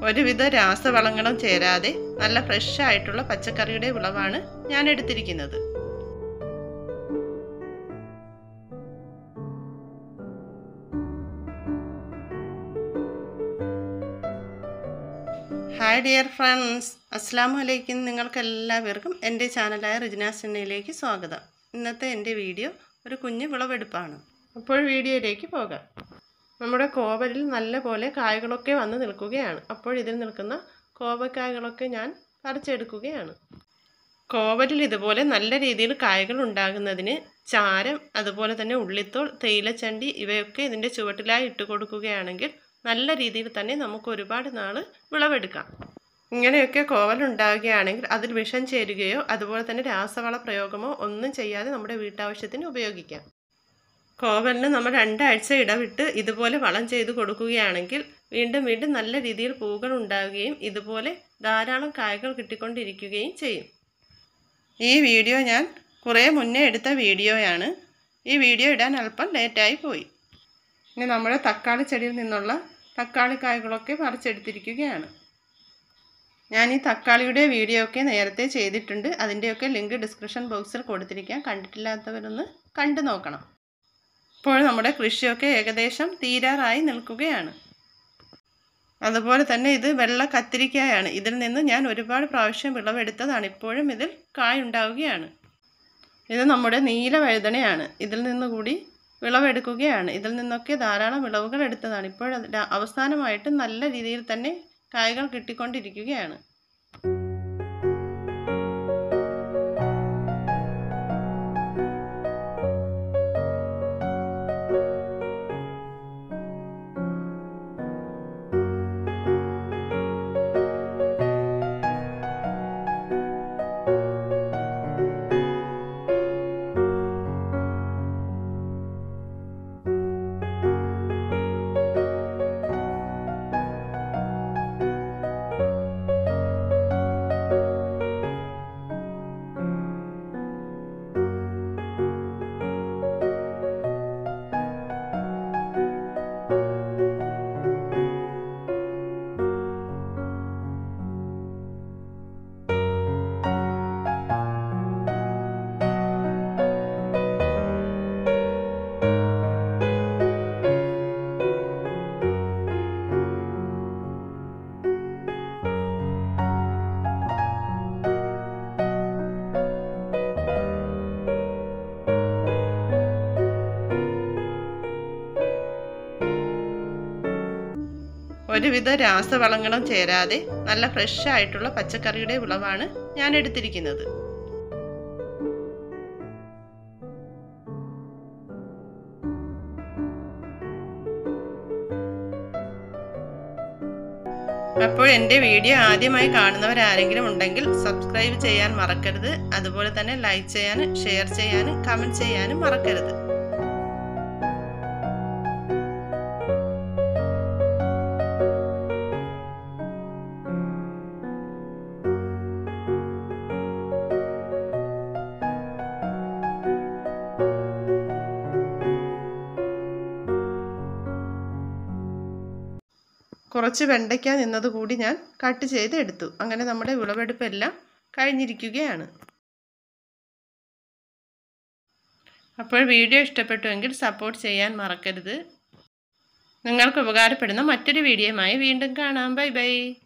ഒരുവിധ രാസവളങ്ങളും ചേരാതെ നല്ല ഫ്രഷ് ആയിട്ടുള്ള പച്ചക്കറിയുടെ വിളവാണ് ഞാൻ എടുത്തിരിക്കുന്നത് ഹായ് ഡിയർ ഫ്രണ്ട്സ് അസ്സാം വലൈക്കും നിങ്ങൾക്ക് എല്ലാവർക്കും എൻ്റെ ചാനലായ റിജിന സിന്നയിലേക്ക് സ്വാഗതം ഇന്നത്തെ എൻ്റെ വീഡിയോ ഒരു കുഞ്ഞു വിളവെടുപ്പാണ് അപ്പോൾ വീഡിയോയിലേക്ക് പോകാം നമ്മുടെ കോവലിൽ നല്ല പോലെ കായകളൊക്കെ വന്ന് നിൽക്കുകയാണ് അപ്പോൾ ഇതിൽ നിൽക്കുന്ന കോവക്കായകളൊക്കെ ഞാൻ പറിച്ചെടുക്കുകയാണ് കോവലിൽ ഇതുപോലെ നല്ല രീതിയിൽ കായകൾ ഉണ്ടാകുന്നതിന് ചാരം അതുപോലെ തന്നെ ഉള്ളിത്തോൾ തേയിലച്ചണ്ടി ഇവയൊക്കെ ഇതിൻ്റെ ചുവട്ടിലായി ഇട്ട് കൊടുക്കുകയാണെങ്കിൽ നല്ല രീതിയിൽ തന്നെ നമുക്ക് ഒരുപാട് നാൾ വിളവെടുക്കാം ഇങ്ങനെയൊക്കെ കോവൽ ഉണ്ടാവുകയാണെങ്കിൽ അതിൽ വിഷം ചേരുകയോ അതുപോലെ തന്നെ രാസവള പ്രയോഗമോ ഒന്നും ചെയ്യാതെ നമ്മുടെ വീട്ടാവശ്യത്തിന് ഉപയോഗിക്കാം കോവലിന് നമ്മൾ രണ്ടാഴ്ച ഇടവിട്ട് ഇതുപോലെ വളം ചെയ്ത് കൊടുക്കുകയാണെങ്കിൽ വീണ്ടും വീണ്ടും നല്ല രീതിയിൽ പൂക്കൾ ഉണ്ടാവുകയും ഇതുപോലെ ധാരാളം കായകൾ കിട്ടിക്കൊണ്ടിരിക്കുകയും ചെയ്യും ഈ വീഡിയോ ഞാൻ കുറേ മുന്നേ എടുത്ത വീഡിയോയാണ് ഈ വീഡിയോ ഇടാൻ അല്പം ലേറ്റായി പോയി ഇനി നമ്മുടെ തക്കാളി ചെടിയിൽ നിന്നുള്ള തക്കാളി കായകളൊക്കെ പറിച്ചെടുത്തിരിക്കുകയാണ് ഞാൻ ഈ തക്കാളിയുടെ വീഡിയോ ഒക്കെ നേരത്തെ ചെയ്തിട്ടുണ്ട് അതിൻ്റെയൊക്കെ ലിങ്ക് ഡിസ്ക്രിപ്ഷൻ ബോക്സിൽ കൊടുത്തിരിക്കാം കണ്ടിട്ടില്ലാത്തവരൊന്ന് കണ്ടു നോക്കണം ഇപ്പോൾ നമ്മുടെ കൃഷിയൊക്കെ ഏകദേശം തീരാറായി നിൽക്കുകയാണ് അതുപോലെ തന്നെ ഇത് വെള്ള കത്തിരിക്കായാണ് ഇതിൽ നിന്ന് ഞാൻ ഒരുപാട് പ്രാവശ്യം വിളവെടുത്തതാണ് ഇപ്പോഴും ഇതിൽ കായ ഉണ്ടാവുകയാണ് ഇത് നമ്മുടെ നീല വഴുതനയാണ് ഇതിൽ നിന്ന് കൂടി വിളവെടുക്കുകയാണ് ഇതിൽ നിന്നൊക്കെ ധാരാളം വിളവുകൾ എടുത്തതാണ് ഇപ്പോൾ അവസാനമായിട്ട് നല്ല രീതിയിൽ തന്നെ കായകൾ കിട്ടിക്കൊണ്ടിരിക്കുകയാണ് ഒരുവിധ രാസവളങ്ങളും ചേരാതെ നല്ല ഫ്രഷ് ആയിട്ടുള്ള പച്ചക്കറിയുടെ വിളവാണ് ഞാൻ എടുത്തിരിക്കുന്നത് അപ്പോൾ എൻ്റെ വീഡിയോ ആദ്യമായി കാണുന്നവരാരെങ്കിലും ഉണ്ടെങ്കിൽ സബ്സ്ക്രൈബ് ചെയ്യാൻ മറക്കരുത് അതുപോലെ തന്നെ ലൈക്ക് ചെയ്യാനും ഷെയർ ചെയ്യാനും കമൻറ്റ് ചെയ്യാനും മറക്കരുത് കുറച്ച് വെണ്ടയ്ക്ക നിന്നത് കൂടി ഞാൻ കട്ട് ചെയ്ത് എടുത്തു അങ്ങനെ നമ്മുടെ വിളവെടുപ്പെല്ലാം കഴിഞ്ഞിരിക്കുകയാണ് അപ്പോൾ വീഡിയോ ഇഷ്ടപ്പെട്ടുവെങ്കിൽ സപ്പോർട്ട് ചെയ്യാൻ മറക്കരുത് നിങ്ങൾക്ക് ഉപകാരപ്പെടുന്ന മറ്റൊരു വീഡിയോയുമായി വീണ്ടും കാണാം ബൈ ബൈ